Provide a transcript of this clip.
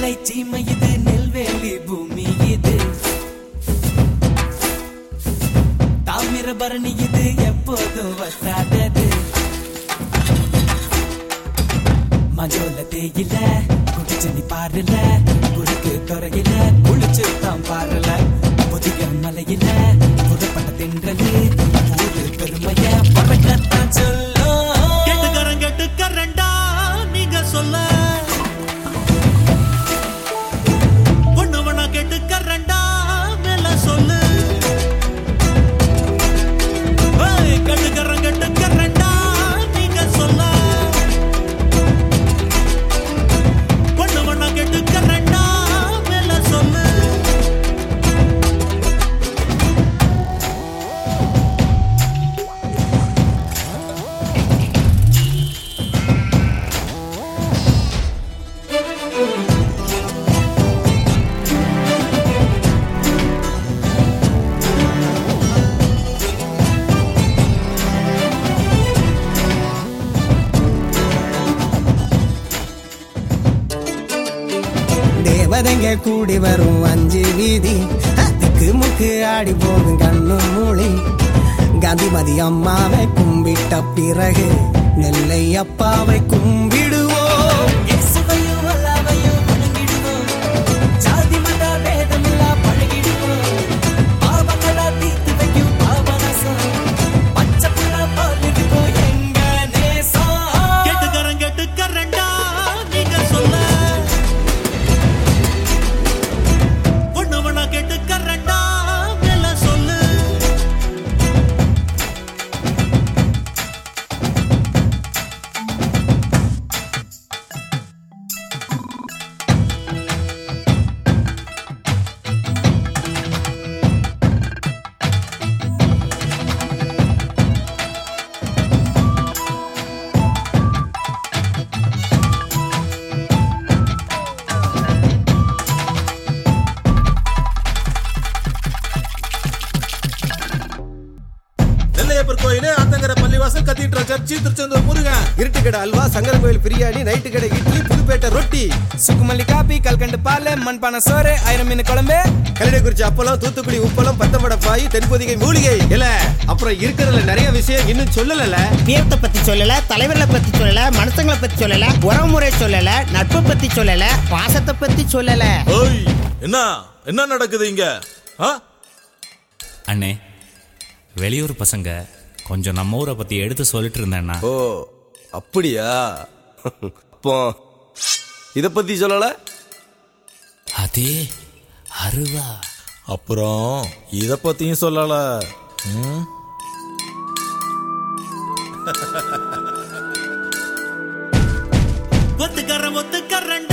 நெல்லை சீமை இது நெல்வேலி பூமி இது தாமிரபரணி இது எப்போதும் வசாதது மஜோல தேயில குடிச்சு நீ பாருல குறுக்கு துறையில குளிச்சு தான் பாருல புதிய மலையில புதுப்பட்ட தென்றலு ஊரு பெருமைய பறக்கத்தான் சொல்லும் கெட்டுக்கரன் கெட்டுக்கரண்டா நீங்க சொல்ல பொண்ணுவனா கெட்டுக்கரண்டா மேல சொல்லு ஏய், கெட்டுக்கரன் கெட்டுக்கரண்டா நீங்க சொல்ல பொண்ணுவனா கெட்டுக்கரண்டா மேல சொல்லு தேவதைங்க கூடி வரும் அஞ்சு வீதி அதுக்கு முக்கு ஆடி போகும் கண்ணு மூளி காந்திமதி அம்மாவை கும்பிட்ட பிறகு நெல்லை அப்பாவை கும்பிடுவோம் இயேசுவையும் அல்லாவையும் வணங்கிடுவோம். ஜாதி மத பேதமில்லா பழகிடுவோம். பாவங்களா தீர்த்து வைக்கும் பாபநாசம். பச்சை புள்ள போல் இருக்கும் எங்க நேசம். கெட்டுக்கரன் கெட்டுக்கரண்டா நீங்க சொல்ல பொண்ணுவனா கெட்டுக்கரண்டா மேல சொல்லு நெல்லையப்பர் கோயில் ஆத்தங்கர பள்ளிவாசல் கத்தீட்ரல் சர்ச்சி திருச்செந்தூர் முருகன் இருட்டுக்கடை அல்வா சங்கரன் கோயில் பிரியாணி நைட்டு கடை இட்லி புதுப்பேட்டை ரொட்டி சுக்குமல்லி காப்பி கல்கண்டு பால் மண்பானை சோறு ஆயிரம் மீன் குழம்பு கல்லடைக்குறிச்சி அப்பளம் தூத்துக்குடி உப்பளம் பத்தமட பாய் தென்பொதிகை மூலிகை இல்ல அப்புறம் இருக்கிறதுல நிறைய விஷயம் இன்னும் சொல்லல தீர்த்த பத்தி சொல்லல தலைவர்களை பத்தி சொல்லல மனுஷங்களை பத்தி சொல்லல உறவுமுறை சொல்லல நட்பு பத்தி சொல்லல பாசத்தை பத்தி சொல்லல ஓய் என்ன என்ன நடக்குது இங்க ஆ? அண்ணே வெளியூர் பசங்க கொஞ்சம் நம்ம ஊரை பத்தி எடுத்து சொல்லிட்டு இருந்தேன்னா ஓ அப்படியா அப்போ இத பத்தி சொல்லல அதே அருவா அப்புறம் இத பத்தியும் சொல்லல ம்? ஒத்துக்கர ஒத்துக்கரண்டா